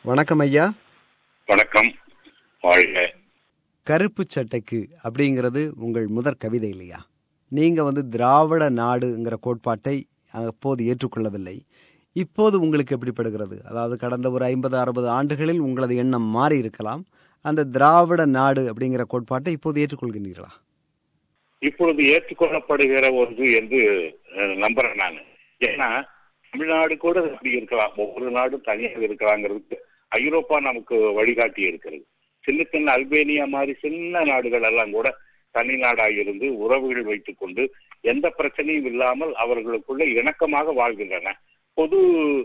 வணக்கம் ஐயா வணக்கம் வாழ்க கருப்பு சட்டைக்கு அப்படிங்கிறது உங்கள் முதற் கவிதை இல்லையா நீங்க வந்து திராவிட நாடுங்கிற கோட்பாட்டை அப்போது ஏற்றுக்கொள்ளவில்லை இப்போது உங்களுக்கு எப்படிப்படுகிறது அதாவது கடந்த ஒரு ஐம்பது அறுபது ஆண்டுகளில் உங்களது எண்ணம் மாறி இருக்கலாம் அந்த திராவிட நாடு அப்படிங்கிற கோட்பாட்டை இப்போது ஏற்றுக்கொள்கின்றீர்களா இப்பொழுது ஏற்றுக்கொள்ளப்படுகிற ஒன்று என்று அஹ், நம்புறேன் நான் ஏன்னா தமிழ்நாடு கூட அப்படி இருக்கலாம் ஒவ்வொரு நாடும் தனியாக இருக்கலாங்கிறதுக்கு ஐரோப்பா நமக்கு வழிகாட்டி இருக்கிறது சின்ன சின்ன அல்பேனியா மாதிரி சின்ன நாடுகள் எல்லாம் கூட தனி நாடாக இருந்து உறவுகள் வைத்துக் கொண்டு எந்த பிரச்சனையும் இல்லாமல் அவர்களுக்குள்ள இணக்கமாக வாழ்கின்றன பொது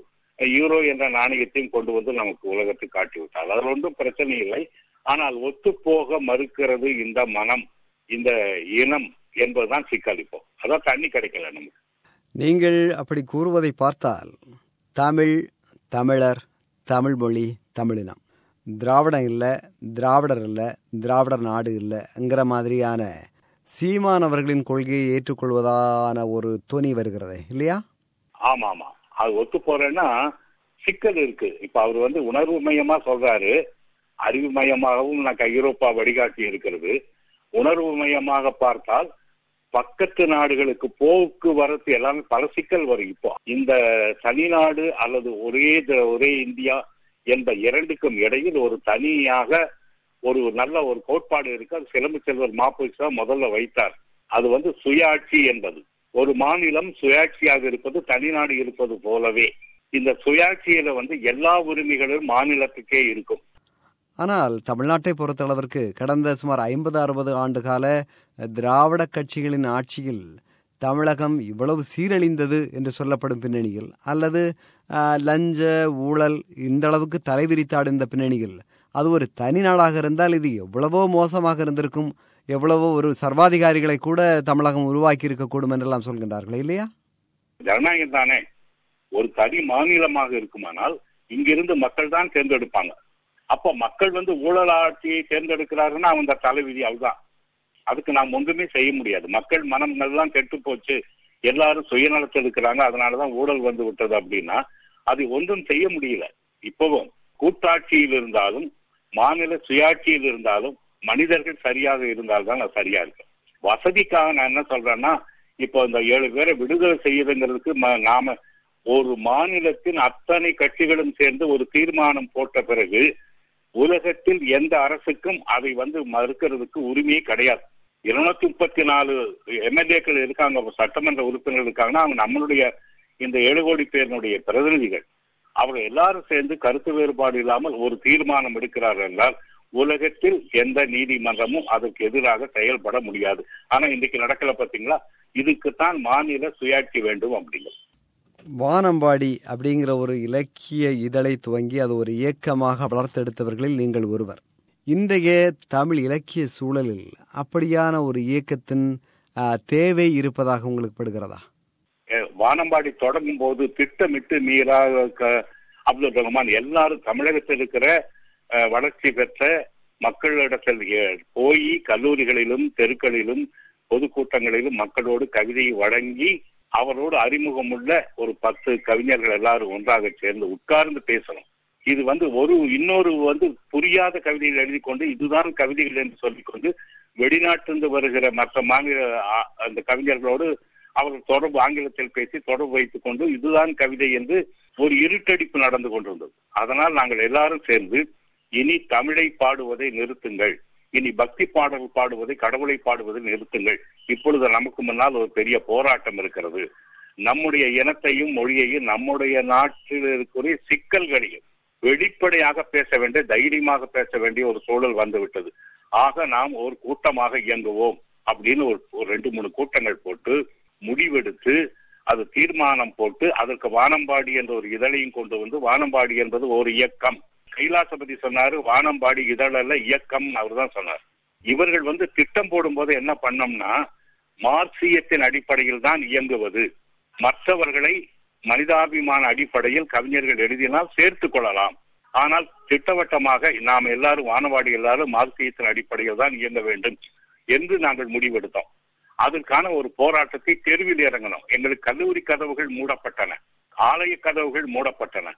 யூரோ என்ற நாணயத்தையும் கொண்டு வந்து நமக்கு உலகத்துக்கு காட்டிவிட்டால் அதில் ஒன்றும் பிரச்சனை இல்லை ஆனால் ஒத்துப்போக மறுக்கிறது இந்த மனம் இந்த இனம் என்பதுதான் சிக்கல் இப்போ அதான் தண்ணி கிடைக்கல நமக்கு நீங்கள் அப்படி கூறுவதை பார்த்தால் தமிழ் தமிழர் தமிழ் மொழி தமிழினம் திராவிடம் இல்லை திராவிடர் இல்லை திராவிடர் நாடு இல்லைங்கிற மாதிரியான சீமானவர்களின் கொள்கையை ஏற்றுக்கொள்வதான ஒரு துணி வருகிறதே இல்லையா ஆமா ஆமா அது ஒத்து போறேன்னா சிக்கல் இருக்கு இப்ப அவர் வந்து உணர்வு மயமா சொல்றாரு அறிவு மயமாகவும் நான் ஐரோப்பா வழிகாட்டி இருக்கிறது உணர்வு மயமாக பார்த்தால் பக்கத்து நாடுகளுக்கு போக்குவரத்து எல்லாமே பல சிக்கல் வரும் இப்போ இந்த தனிநாடு அல்லது ஒரே த- ஒரே இந்தியா என்ற இரண்டுக்கும் இடையில் ஒரு தனியாக ஒரு நல்ல ஒரு கோட்பாடு இருக்கு அது சிலம்பு செல்வர் மாப்போசி தான் முதல்ல வைத்தார் அது வந்து சுயாட்சி என்பது ஒரு மாநிலம் சுயாட்சியாக இருப்பது தனிநாடு இருப்பது போலவே இந்த சுயாட்சியில வந்து எல்லா உரிமைகளும் மாநிலத்துக்கே இருக்கும் ஆனால் தமிழ்நாட்டை பொறுத்தளவிற்கு கடந்த சுமார் ஐம்பது அறுபது ஆண்டு கால திராவிட கட்சிகளின் ஆட்சியில் தமிழகம் இவ்வளவு சீரழிந்தது என்று சொல்லப்படும் பின்னணியில் அல்லது ஆஹ், லஞ்ச ஊழல் இந்த அளவுக்கு தலைவிரித்தாடிந்த பின்னணியில் அது ஒரு தனி நாடாக இருந்தால் இது எவ்வளவோ மோசமாக இருந்திருக்கும் எவ்வளவோ ஒரு சர்வாதிகாரிகளை கூட தமிழகம் உருவாக்கி இருக்கக்கூடும் என்றெல்லாம் சொல்கின்றார்கள் இல்லையா ஜனநாயகம் தானே ஒரு தனி மாநிலமாக இருக்குமானால் இங்கிருந்து மக்கள் தான் தேர்ந்தெடுப்பாங்க அப்ப மக்கள் வந்து ஊழல் ஆட்சியை தேர்ந்தெடுக்கிறாருன்னா அவங்க தலைவிதி அதுதான் அதுக்கு நாம் ஒன்றுமே செய்ய முடியாது மக்கள் மனம் எல்லாம் கெட்டு போச்சு எல்லாரும் சுயநலத்தில் இருக்கிறாங்க அதனாலதான் ஊழல் வந்து விட்டது அப்படின்னா அது ஒன்றும் செய்ய முடியல இப்பவும் கூட்டாட்சியில் இருந்தாலும் மாநில சுயாட்சியில் இருந்தாலும் மனிதர்கள் சரியாக இருந்தால்தான் அது சரியா இருக்கு வசதிக்காக நான் என்ன சொல்றேன்னா இப்போ இந்த ஏழு பேரை விடுதலை செய்யுதுங்கிறதுக்கு ம- நாம ஒரு மாநிலத்தின் அத்தனை கட்சிகளும் சேர்ந்து ஒரு தீர்மானம் போட்ட பிறகு உலகத்தில் எந்த அரசுக்கும் அதை வந்து மறுக்கிறதுக்கு உரிமையே கிடையாது இருநூத்தி முப்பத்தி நாலு எம்எல்ஏக்கள் இருக்காங்க சட்டமன்ற உறுப்பினர்கள் இருக்காங்கன்னா அவங்க நம்மளுடைய இந்த ஏழு கோடி பேரினுடைய பிரதிநிதிகள் அவர்கள் எல்லாரும் சேர்ந்து கருத்து வேறுபாடு இல்லாமல் ஒரு தீர்மானம் எடுக்கிறார்கள் என்றால் உலகத்தில் எந்த நீதிமன்றமும் அதற்கு எதிராக செயல்பட முடியாது ஆனா இன்னைக்கு நடக்கல பாத்தீங்களா இதுக்குத்தான் மாநில சுயாட்சி வேண்டும் அப்படிங்கிறது வானம்பாடி அப்படிங்கிற ஒரு இலக்கிய இதழை துவங்கி அது ஒரு இயக்கமாக வளர்த்தெடுத்தவர்களில் நீங்கள் ஒருவர் இன்றைய தமிழ் இலக்கிய சூழலில் அப்படியான ஒரு இயக்கத்தின் ஆ, தேவை இருப்பதாக உங்களுக்கு படுகிறதா அஹ் வானம்பாடி தொடங்கும் போது திட்டமிட்டு மீரா க- அப்துல் ரஹ்மான் எல்லாரும் தமிழகத்தில் இருக்கிற அஹ், வளர்ச்சி பெற்ற மக்களிடத்தில் எ- போய் கல்லூரிகளிலும் தெருக்களிலும் பொதுக்கூட்டங்களிலும் மக்களோடு கவிதையை வழங்கி அவரோடு அறிமுகமுள்ள ஒரு பத்து கவிஞர்கள் எல்லாரும் ஒன்றாக சேர்ந்து உட்கார்ந்து பேசணும் இது வந்து ஒரு இன்னொரு வந்து புரியாத கவிதைகள் எழுதி கொண்டு இதுதான் கவிதைகள் என்று சொல்லிக்கொண்டு வெளிநாட்டிலிருந்து வருகிற மற்ற மாநில ஆ- அந்த கவிஞர்களோடு அவர்கள் தொடர்பு ஆங்கிலத்தில் பேசி தொடர்பு வைத்துக் கொண்டு இதுதான் கவிதை என்று ஒரு இருட்டடிப்பு நடந்து கொண்டிருந்தது அதனால் நாங்கள் எல்லாரும் சேர்ந்து இனி தமிழை பாடுவதை நிறுத்துங்கள் இனி பக்தி பாடல் பாடுவதை கடவுளை பாடுவதை நிறுத்துங்கள் இப்பொழுது நமக்கு முன்னால் ஒரு பெரிய போராட்டம் இருக்கிறது நம்முடைய இனத்தையும் மொழியையும் நம்முடைய நாட்டில் இருக்கிற சிக்கல்களையும் வெளிப்படையாக பேச வேண்டிய தைரியமாக பேச வேண்டிய ஒரு சூழல் வந்துவிட்டது ஆக நாம் ஒரு கூட்டமாக இயங்குவோம் அப்படின்னு ஒரு ஒரு ரெண்டு மூணு கூட்டங்கள் போட்டு முடிவெடுத்து அது தீர்மானம் போட்டு அதற்கு வானம்பாடி என்ற ஒரு இதழையும் கொண்டு வந்து வானம்பாடி என்பது ஒரு இயக்கம் கைலாசபதி சொன்னாரு வானம்பாடி இதழ் அல்ல இயக்கம் அவர்தான் சொன்னார் இவர்கள் வந்து திட்டம் போடும்போது என்ன பண்ணோம்னா மார்க்சியத்தின் அடிப்படையில் தான் இயங்குவது மற்றவர்களை மனிதாபிமான அடிப்படையில் கவிஞர்கள் எழுதினால் சேர்த்துக் கொள்ளலாம் ஆனால் திட்டவட்டமாக நாம் எல்லாரும் வானவாடி எல்லாரும் மார்க்சியத்தின் அடிப்படையில் தான் இயங்க வேண்டும் என்று நாங்கள் முடிவெடுத்தோம் அதற்கான ஒரு போராட்டத்தை தெருவில் இறங்கணும் எங்களுக்கு கல்லூரி கதவுகள் மூடப்பட்டன ஆலய கதவுகள் மூடப்பட்டன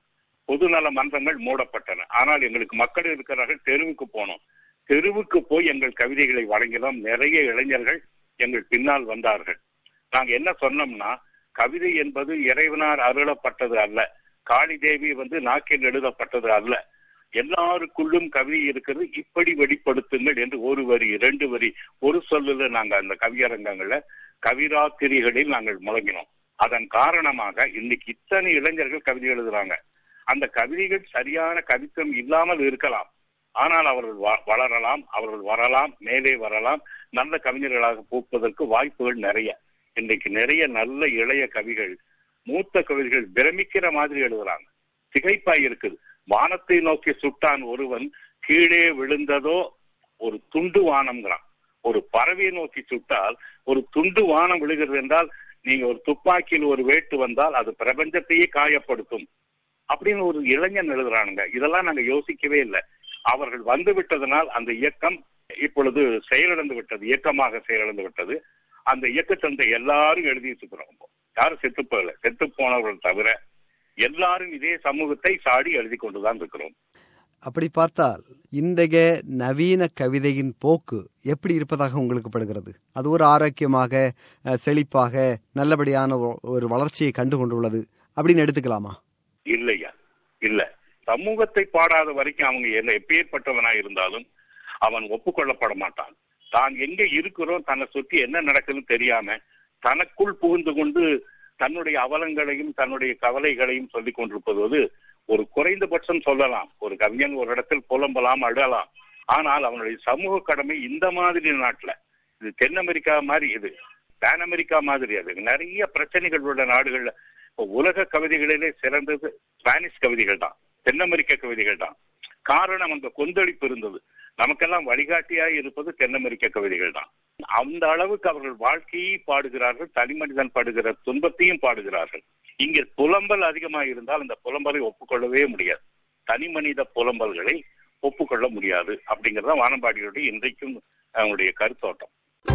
பொதுநல மன்றங்கள் மூடப்பட்டன ஆனால் எங்களுக்கு மக்கள் இருக்கிறார்கள் தெருவுக்கு போனோம் தெருவுக்கு போய் எங்கள் கவிதைகளை வழங்கினோம் நிறைய இளைஞர்கள் எங்கள் பின்னால் வந்தார்கள் நாங்க என்ன சொன்னோம்னா கவிதை என்பது இறைவனார் அருளப்பட்டது அல்ல காளி தேவி வந்து நாக்கில் எழுதப்பட்டது அல்ல எல்லாருக்குள்ளும் கவிதை இருக்கிறது இப்படி வெளிப்படுத்துங்கள் என்று ஒரு வரி இரண்டு வரி ஒரு சொல்லுல நாங்க அந்த கவியரங்கங்கள்ல கவிராத்திரிகளில் நாங்கள் முழங்கினோம் அதன் காரணமாக இன்னைக்கு இத்தனை இளைஞர்கள் கவிதை எழுதுறாங்க அந்த கவிதைகள் சரியான கவித்துவம் இல்லாமல் இருக்கலாம் ஆனால் அவர்கள் வளரலாம் அவர்கள் வரலாம் மேலே வரலாம் நல்ல கவிஞர்களாக பூப்பதற்கு வாய்ப்புகள் நிறைய இன்றைக்கு நிறைய நல்ல இளைய கவிகள் மூத்த கவிதைகள் பிரமிக்கிற மாதிரி எழுதுறாங்க திகைப்பாய் இருக்குது வானத்தை நோக்கி சுட்டான் ஒருவன் கீழே விழுந்ததோ ஒரு துண்டு வானம்ங்கிறான் ஒரு பறவையை நோக்கி சுட்டால் ஒரு துண்டு வானம் விழுகிறது என்றால் நீங்க ஒரு துப்பாக்கியில் ஒரு வேட்டு வந்தால் அது பிரபஞ்சத்தையே காயப்படுத்தும் அப்படின்னு ஒரு இளைஞன் எழுதுறானுங்க இதெல்லாம் நாங்க யோசிக்கவே இல்லை அவர்கள் வந்து விட்டதனால் அந்த இயக்கம் இப்பொழுது செயலிழந்து விட்டது இயக்கமாக செயலிழந்து விட்டது அந்த இயக்கத்தந்தை எல்லாரும் எழுதிட்டு இருக்கிறோம் யாரும் செத்து போகல செத்து போனவர்கள் தவிர எல்லாரும் இதே சமூகத்தை சாடி எழுதி கொண்டுதான் இருக்கிறோம் அப்படி பார்த்தால் இன்றைய நவீன கவிதையின் போக்கு எப்படி இருப்பதாக உங்களுக்கு படுகிறது அது ஒரு ஆரோக்கியமாக செழிப்பாக நல்லபடியான ஒரு வளர்ச்சியை கண்டு கொண்டுள்ளது அப்படின்னு எடுத்துக்கலாமா இல்லையா இல்ல சமூகத்தை பாடாத வரைக்கும் அவங்க என்ன எப்பேற்பட்டவனா இருந்தாலும் அவன் ஒப்புக்கொள்ளப்பட மாட்டான் தான் எங்க இருக்கிறோம் தன்னை சுற்றி என்ன நடக்குதுன்னு தெரியாம தனக்குள் புகுந்து கொண்டு தன்னுடைய அவலங்களையும் தன்னுடைய கவலைகளையும் சொல்லிக் கொண்டிருப்பது ஒரு குறைந்தபட்சம் சொல்லலாம் ஒரு கவிஞன் ஒரு இடத்தில் புலம்பலாம் அழலாம் ஆனால் அவனுடைய சமூக கடமை இந்த மாதிரி நாட்டுல இது தென் அமெரிக்கா மாதிரி இது பேன் அமெரிக்கா மாதிரி அது நிறைய பிரச்சனைகள் உள்ள நாடுகள்ல இப்போ உலக கவிதைகளிலே சிறந்தது ஸ்பானிஷ் கவிதைகள் தான் தென் அமெரிக்க கவிதைகள் தான் காரணம் அங்க கொந்தளிப்பு இருந்தது நமக்கெல்லாம் வழிகாட்டியா இருப்பது தென் அமெரிக்க கவிதைகள் தான் அந்த அளவுக்கு அவர்கள் வாழ்க்கையை பாடுகிறார்கள் தனி மனிதன் பாடுகிற துன்பத்தையும் பாடுகிறார்கள் இங்கே புலம்பல் அதிகமாக இருந்தால் அந்த புலம்பலை ஒப்புக்கொள்ளவே முடியாது தனி மனித புலம்பல்களை ஒப்புக்கொள்ள முடியாது அப்படிங்கறத வானம்பாடியுடைய இன்றைக்கும் அவங்களுடைய கருத்தோட்டம்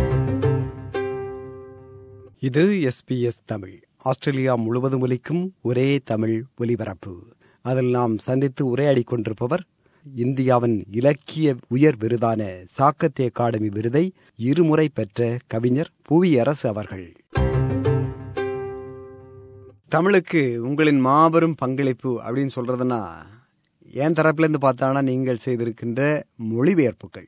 இது எஸ்பிஎஸ் தமிழ் ஆஸ்திரேலியா முழுவதும் ஒலிக்கும் ஒரே தமிழ் ஒலிபரப்பு அதில் நாம் சந்தித்து உரையாடி கொண்டிருப்பவர் இந்தியாவின் இலக்கிய உயர் விருதான சாக்கத்தே அகாடமி விருதை இருமுறை பெற்ற கவிஞர் புவியரசு அவர்கள் தமிழுக்கு உங்களின் மாபெரும் பங்களிப்பு அப்படின்னு சொல்றதுன்னா என் தரப்புலேருந்து பார்த்தானா நீங்கள் செய்திருக்கின்ற மொழிபெயர்ப்புகள்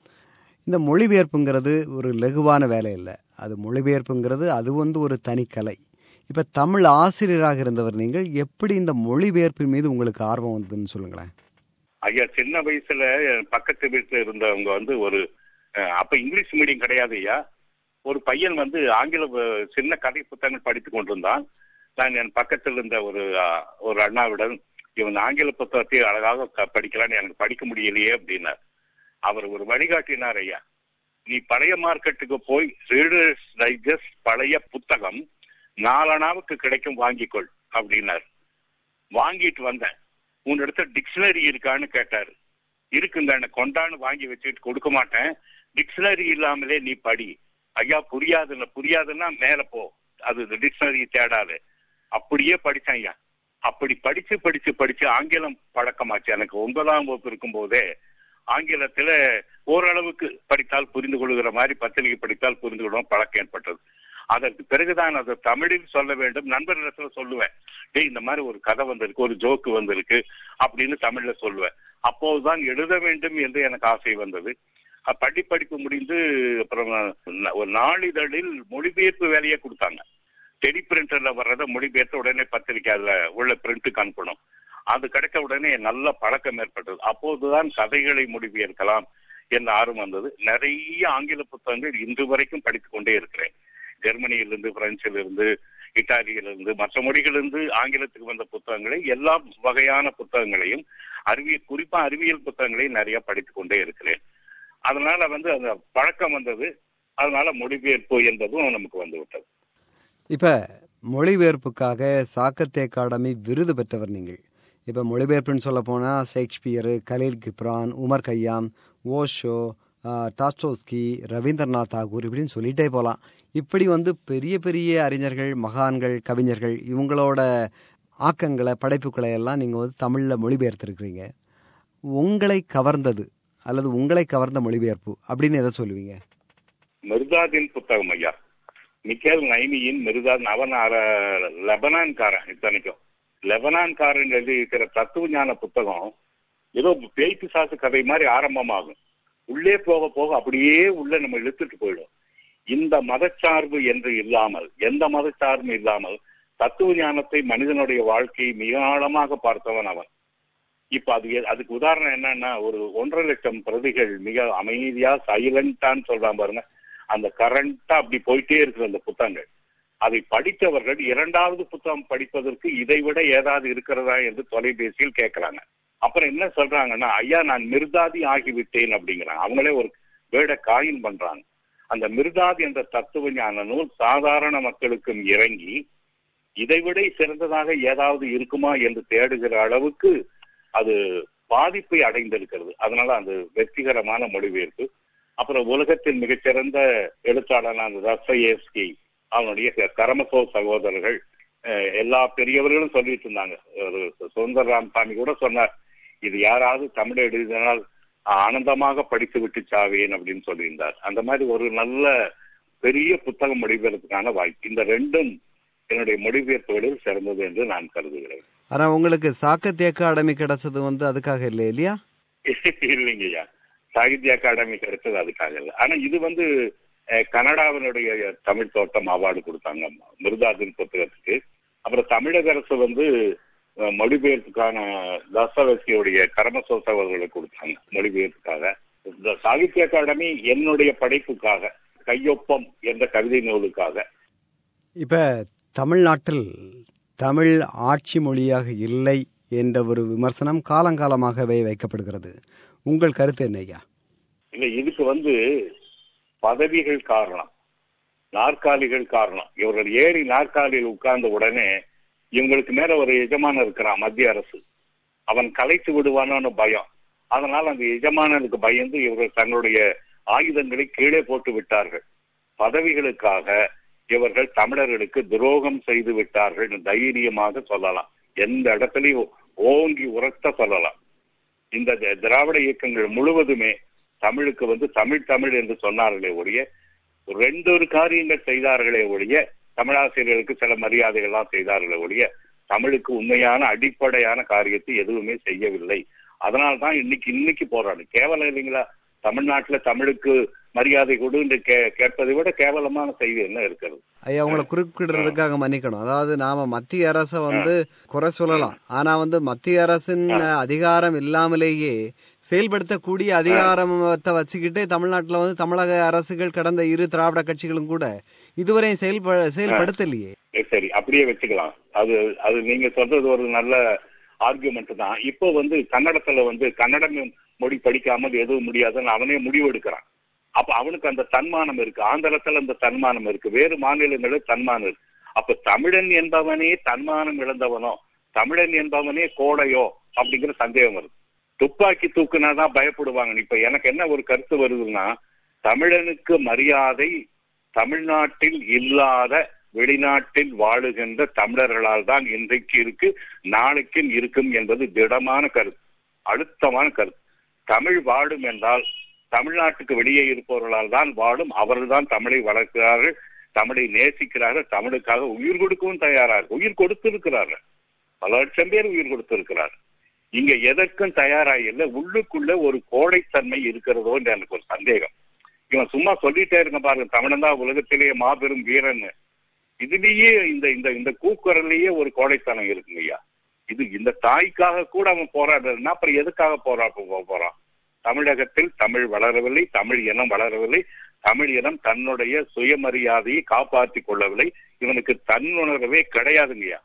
இந்த மொழிபெயர்ப்புங்கிறது ஒரு லகுவான வேலை இல்லை அது மொழிபெயர்ப்புங்கிறது அது வந்து ஒரு தனிக்கலை இப்போ தமிழ் ஆசிரியராக இருந்தவர் நீங்கள் எப்படி இந்த மொழிபெயர்ப்பின் மீது உங்களுக்கு ஆர்வம் வந்ததுன்னு சொல்லுங்களேன் ஐயா சின்ன வயசுல பக்கத்து வீட்டுல இருந்தவங்க வந்து ஒரு அப்ப இங்கிலீஷ் மீடியம் கிடையாது ஐயா ஒரு பையன் வந்து ஆங்கில சின்ன கதை புத்தகங்கள் படித்துக் கொண்டிருந்தான் நான் என் பக்கத்தில் இருந்த ஒரு ஒரு அண்ணாவிடம் இவன் ஆங்கில புத்தகத்தை அழகாக படிக்கிறான்னு எனக்கு படிக்க முடியலையே அப்படின்னார் அவர் ஒரு வழிகாட்டினார் ஐயா நீ பழைய மார்க்கெட்டுக்கு போய் ரீடர்ஸ் டைஜஸ்ட் பழைய புத்தகம் நாலனாவுக்கு கிடைக்கும் வாங்கிக்கொள் அப்படின்னார் வாங்கிட்டு வந்தேன் உன்னிடத்த டிக்ஷனரி இருக்கான்னு கேட்டாரு இருக்குங்க கொண்டான்னு வாங்கி வச்சுட்டு கொடுக்க மாட்டேன் டிக்ஷனரி இல்லாமலே நீ படி ஐயா புரியாதுன்னு புரியாதுன்னா மேல போ அது டிக்ஷனரி தேடாது அப்படியே படிச்சேன் ஐயா அப்படி படிச்சு படிச்சு படிச்சு ஆங்கிலம் பழக்கமாச்சு எனக்கு ஒன்பதாம் வகுப்பு இருக்கும் போதே ஆங்கிலத்துல ஓரளவுக்கு படித்தால் புரிந்து கொள்கிற மாதிரி பத்திரிகை படித்தால் புரிந்து கொள்ளும் பழக்கம் ஏற்பட்டது அதற்கு பிறகுதான் அதை தமிழில் சொல்ல வேண்டும் நண்பர்களிடத்துல சொல்லுவேன் டேய் இந்த மாதிரி ஒரு கதை வந்திருக்கு ஒரு ஜோக்கு வந்திருக்கு அப்படின்னு தமிழ்ல சொல்லுவேன் அப்போதுதான் எழுத வேண்டும் என்று எனக்கு ஆசை வந்தது பள்ளி படிப்பு முடிந்து அப்புறம் ஒரு நாளிதழில் மொழிபெயர்ப்பு வேலையை கொடுத்தாங்க டெடி பிரிண்டர்ல வர்றதை மொழிபெயர்த்து உடனே பத்திரிக்கை அதுல உள்ள பிரிண்ட்டுக்கு அனுப்பணும் அது கிடைக்க உடனே நல்ல பழக்கம் ஏற்பட்டது அப்போதுதான் கதைகளை மொழிபெயர்க்கலாம் என்ற ஆர்வம் வந்தது நிறைய ஆங்கில புத்தகங்கள் இன்று வரைக்கும் படித்துக் கொண்டே இருக்கிறேன் ஜெர்மனியிலிருந்து பிரெஞ்சிலிருந்து இத்தாலியிலிருந்து மற்ற மொழிகளிலிருந்து ஆங்கிலத்துக்கு வந்த புத்தகங்களை எல்லா வகையான புத்தகங்களையும் அறிவியல் குறிப்பா அறிவியல் புத்தகங்களையும் நிறைய படித்துக் கொண்டே இருக்கிறேன் அதனால வந்து அந்த பழக்கம் வந்தது அதனால மொழிபெயர்ப்பு என்பதும் நமக்கு வந்து விட்டது இப்ப மொழிபெயர்ப்புக்காக சாக்கத்தே அகாடமி விருது பெற்றவர் நீங்கள் இப்ப மொழிபெயர்ப்புன்னு சொல்ல போனா Shakespeare Khalil Gibran Omar Khayyam Osho Dostoevsky Rabindranath Tagore இப்படின்னு சொல்லிட்டே போகலாம் இப்படி வந்து பெரிய பெரிய அறிஞர்கள் மகான்கள் கவிஞர்கள் இவங்களோட ஆக்கங்களை படைப்புகளை எல்லாம் நீங்கள் வந்து தமிழில் மொழிபெயர்த்திருக்கிறீங்க உங்களை கவர்ந்தது அல்லது உங்களை கவர்ந்த மொழிபெயர்ப்பு அப்படின்னு எதை சொல்லுவீங்க மிர்தாதின் புத்தகம் ஐயா மிக்கேல் நைமியின் மிர்தாத் அவன் அர- லெபனான்காரன் இத்தனைக்கும் லெபனான்காரன் எழுதியிருக்கிற தத்துவ ஞான புத்தகம் ஏதோ பேய் பிசாசு கதை மாதிரி ஆரம்பமாகும் உள்ளே போக போக அப்படியே உள்ள நம்ம இழுத்துட்டு போயிடும் இந்த மதச்சார்பு என்று இல்லாமல் எந்த மதச்சார்பும் இல்லாமல் தத்துவ ஞானத்தை மனிதனுடைய வாழ்க்கையை மிக ஆழமாக பார்த்தவன் அவன் இப்ப அது எ- அதுக்கு உதாரணம் என்னன்னா ஒரு ஒன்றரை லட்சம் பிரதிகள் மிக அமைதியா சைலண்டான்னு சொல்றான் பாருங்க அந்த கரண்டா அப்படி போயிட்டே இருக்கிற அந்த புத்தகங்கள் அதை படித்தவர்கள் இரண்டாவது புத்தகம் படிப்பதற்கு இதை விட ஏதாவது இருக்கிறதா என்று தொலைபேசியில் கேட்கறாங்க அப்புறம் என்ன சொல்றாங்கன்னா ஐயா நான் மிர்தாதி ஆகிவிட்டேன் அப்படிங்கிறாங்க அவங்களே ஒரு வேட காயின் பண்றாங்க அந்த மிர்தாதி என்ற தத்துவ ஞான நூல் சாதாரண மக்களுக்கும் இறங்கி இதைவிட சிறந்ததாக ஏதாவது இருக்குமா என்று தேடுகிற அளவுக்கு அது பாதிப்பை அடைந்திருக்கிறது அதனால அது வெற்றிகரமான மொழிபெயர்ப்பு அப்புறம் உலகத்தின் மிகச்சிறந்த எழுத்தாளரான ரஸ்தயேஸ்கி அவனுடைய கரமசோ சகோதரர்கள் அஹ், எல்லா பெரியவர்களும் சொல்லிட்டு இருந்தாங்க ஒரு சுந்தர ராமசாமி கூட சொன்னார் இது யாராவது தமிழ் எழுதினால் ஆனந்தமாக படித்து விட்டு சாவேன் அப்படின்னு சொல்லியிருந்தார் அந்த மாதிரி ஒரு நல்ல பெரிய புத்தகம் மொழிபெயர்ப்புக்கான வாய்ப்பு இந்த ரெண்டும் என்னுடைய மொழிபெயர்ப்புகளில் சிறந்தது என்று நான் கருதுகிறேன் ஆனால் உங்களுக்கு சாகித்ய அகாடமி கிடைச்சது வந்து அதுக்காக இல்லை இல்லையா இல்லைங்கய்யா சாகித்ய அகாடமி கிடைச்சது அதுக்காக இல்லை ஆனா இது வந்து அஹ், கனடாவினுடைய தமிழ் தோட்டம் அவார்டு கொடுத்தாங்க மிருதாதின் புத்தகத்துக்கு அப்புறம் தமிழக அரசு வந்து அஹ், மொழிபெயர்ப்புக்கான தாஸ்தாவஸ்கியுடைய கரமசோச அவர்களுக்கு கொடுத்தாங்க மொழிபெயர்ப்புக்காக இந்த சாகித்ய அகாடமி என்னுடைய படைப்புக்காக கையொப்பம் என்ற கவிதை நூலுக்காக இப்போ தமிழ்நாட்டில் தமிழ் ஆட்சி மொழியாக இல்லை என்ற ஒரு விமர்சனம் காலங்காலமாகவே வைக்கப்படுகிறது உங்கள் கருத்து என்ன ஐயா இல்ல இதுக்கு வந்து பதவிகள் காரணம் நாற்காலிகள் காரணம் இவர்கள் ஏறி நாற்காலியில் உட்கார்ந்த உடனே இவங்களுக்கு மேல ஒரு எஜமானர் இருக்கிறான் மத்திய அரசு அவன் கலைத்து விடுவானோன்னு பயம் அதனால அந்த எஜமானனுக்கு பயந்து இவர்கள் தங்களுடைய ஆயுதங்களை கீழே போட்டு விட்டார்கள் பதவிகளுக்காக இவர்கள் தமிழர்களுக்கு துரோகம் செய்து விட்டார்கள் என்று தைரியமாக சொல்லலாம் எந்த இடத்துலயும் ஓங்கி உரத்த சொல்லலாம் இந்த தி- திராவிட இயக்கங்கள் முழுவதுமே தமிழுக்கு வந்து தமிழ் தமிழ் என்று சொன்னார்களே ஒழிய ரெண்டு ஒரு காரியங்கள் செய்தார்களே ஒழிய தமிழாசிரியர்களுக்கு சில மரியாதைகள்லாம் செய்தார்களே ஒழிய தமிழுக்கு உண்மையான அடிப்படையான காரியத்தை எதுவுமே செய்யவில்லை அதனால்தான் இன்னைக்கு இன்னைக்கு போராடு கேவலம் இல்லைங்களா தமிழ்நாட்டுல தமிழுக்கு மரியாதை கொடு என்று கே- கேட்பதை விட கேவலமான செய்தி என்ன இருக்கிறது ஐயா உங்களை குறுக்கிடுறதுக்காக மன்னிக்கணும் அதாவது நாம மத்திய அரசை வந்து குறை சொல்லலாம் ஆனா வந்து மத்திய அரசின் அதிகாரம் இல்லாமலேயே செயல்படுத்தக்கூடிய அதிகாரத்தை வச்சுக்கிட்டு தமிழ்நாட்டுல வந்து தமிழக அரசுகள் கடந்த இரு திராவிட கட்சிகளும் கூட இதுவரையும் செயல்ப செயல்படுத்தலையே சரி, சரி அப்படியே வச்சுக்கலாம் அது அது நீங்க சொல்றது ஒரு நல்ல ஆர்குமெண்ட் தான் இப்போ வந்து கன்னடத்துல வந்து கன்னடம் மொழி படிக்காமல் எதுவும் முடியாதுன்னு அவனே முடிவு எடுக்கிறான் அப்ப அவனுக்கு அந்த தன்மானம் இருக்கு ஆந்திரத்துல அந்த தன்மானம் இருக்கு வேறு மாநிலங்களில் தன்மானம் இருக்கு அப்ப தமிழன் என்பவனே தன்மானம் இழந்தவனோ தமிழன் என்பவனே கோடையோ அப்படிங்கிற சந்தேகம் வருது துப்பாக்கி தூக்குனாதான் பயப்படுவாங்க இப்ப எனக்கு என்ன ஒரு கருத்து வருதுன்னா தமிழனுக்கு மரியாதை தமிழ்நாட்டில் இல்லாத வெளிநாட்டில் வாழுகின்ற தமிழர்களால் தான் இன்றைக்கு இருக்கு நாளைக்கும் இருக்கும் என்பது திடமான கருத்து அழுத்தமான கருத்து தமிழ் வாழும் என்றால் தமிழ்நாட்டுக்கு வெளியே இருப்பவர்களால் தான் வாழும் அவர்கள்தான் தமிழை வளர்க்கிறார்கள் தமிழை நேசிக்கிறார்கள் தமிழுக்காக உயிர் கொடுக்கவும் தயாராக உயிர் கொடுத்திருக்கிறார்கள் பல லட்சம் பேர் உயிர் கொடுத்திருக்கிறார்கள் இங்க எதற்கும் தயாராக இல்லை உள்ளுக்குள்ள ஒரு கோடைத்தன்மை இருக்கிறதோ என்று எனக்கு ஒரு சந்தேகம் இவன் சும்மா சொல்லிட்டே இருக்க பாருங்க தமிழன் தான் உலகத்திலேயே மாபெரும் வீரன் இதுலயே இந்த இந்த இந்த கூக்குரல்லையே ஒரு கோடைத்தனம் இருக்குங்க ஐயா இது இந்த தாய்க்காக கூட அவன் போராடுறதுன்னா அப்புறம் எதுக்காக போராட போ- போறான் தமிழகத்தில் தமிழ் வளரவில்லை தமிழ் இனம் வளரவில்லை தமிழ் இனம் தன்னுடைய சுயமரியாதையை காப்பாற்றிக் கொள்ளவில்லை இவனுக்கு தன்னுணர்வே கிடையாதுங்கய்யா